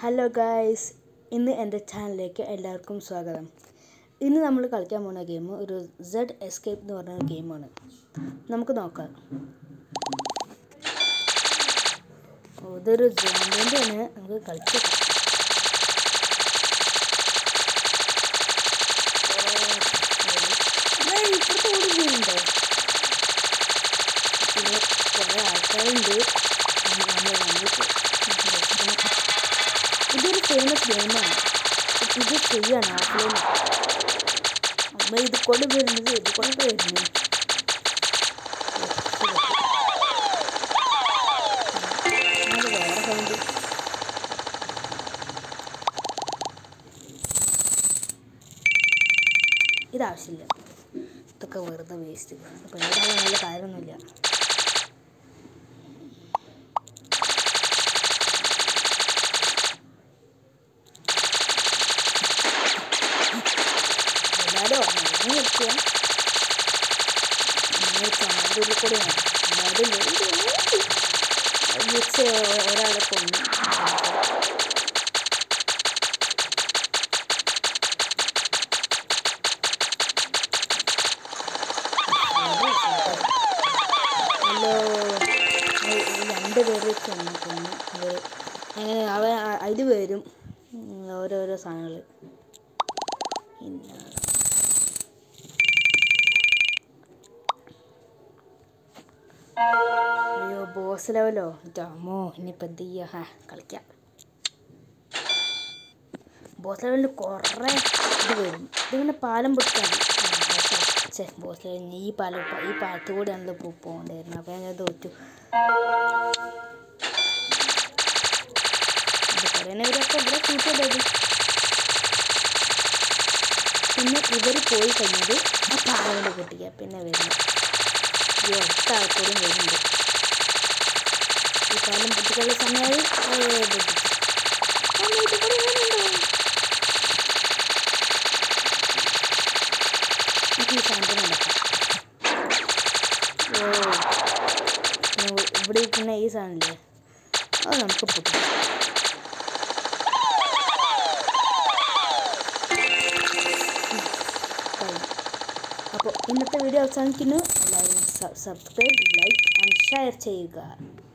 Hello guys ഇന്ന് എൻ്റെ ചാനലിലേക്ക് എല്ലാവർക്കും സ്വാഗതം ഇന്ന് നമ്മൾ കളിക്കാൻ പോകുന്ന ഗെയിം ഒരു സെഡ് എസ്കേപ്പ് എന്ന് പറഞ്ഞ ഗെയിമാണ് നമുക്ക് നോക്കാം ഓ, ഇതൊരു ജോമ്പിൻ്റെ ആണ് നമുക്ക് കളിച്ച് ഇപ്പോഴത്തെ ഓടി ചെയ്യുന്നുണ്ടോ പിന്നെ കുറേ ആൾക്കാരുണ്ട് നമ്മൾ വന്നിട്ട് ഇതൊരു ഫേമസ് ഗെയിമാണ് ഇത് ചെയ്യാണ് ഓഫ്ലൈൻ അമ്മ ഇത് കൊണ്ട് വരുന്നത് ഇത് കൊണ്ട് വരുന്നു വേറെ സൗണ്ട് ഇതാവശ്യമില്ല ഇതൊക്കെ വെറുതെ വേസ്റ്റ് അപ്പോൾ ഏതായാലും നല്ല കാര്യമൊന്നുമില്ല എല്ലാവരും ഉറങ്ങി നിൽക്കുക നിങ്ങൾ ചാനലിൽ കൂടെയാണ് അതായത് വിളിച്ച് ഒരാളെ കൊന്നു ഹലോ രണ്ട് പേര് ചെന്ന് കൊന്നു അവർ അങ്ങനെ അവ അതിൽ വരും ഉം, ഓരോരോ സാധനങ്ങൾ പിന്നെ അയ്യോ ബോസ് ലെവലോ അമ്മോ ഇനിയിപ്പോൾ എന്ത് ചെയ്യുക ഹാ കളിക്കാം ബോസ് ലെവലിൽ കുറേ ഇത് വരും ഇതിങ്ങനെ പാലം പൊട്ടിക്കാൻ ചേ ബോസ് ലെവലിൽ ഈ പാലം ഈ പാലത്ത് കൂടെയാണല്ലോ ഇപ്പോൾ പോകേണ്ടായിരുന്നു അപ്പോൾ ഞാൻ തോറ്റു ഇത് കുറേ നേരമൊക്കെ ഇവിടെ കൂട്ടിയിട്ടത് പിന്നെ ഇവർ പോയി കഴിഞ്ഞത് ആ പാലം പൊട്ടിക്കുക പിന്നെ വരുന്നത് ഈ ഒറ്റ ആൾക്കാരും വരുന്നുണ്ട് ഈ കാലം പൊട്ടിക്കാനുള്ള സമയമായി ഏ, പൊട്ടിച്ചു. ആ, വീട്ടിൽ കൂടെ വരുന്നുണ്ടോ? നമുക്ക് ഈ സാധനത്തിന് നടക്കാം ഓ ഇനി ഇവിടെ ഇരിക്കുന്ന ഈ സാധനമില്ലേ അത് നമുക്ക് പൊട്ടിക്കാം കഴിഞ്ഞു അപ്പോൾ ഇന്നത്തെ വീഡിയോ അവസാനിക്കുന്നു എല്ലാവരും സബ്സ്ക്രൈബ് ലൈക്ക് ആൻഡ് ഷെയർ ചെയ്യുക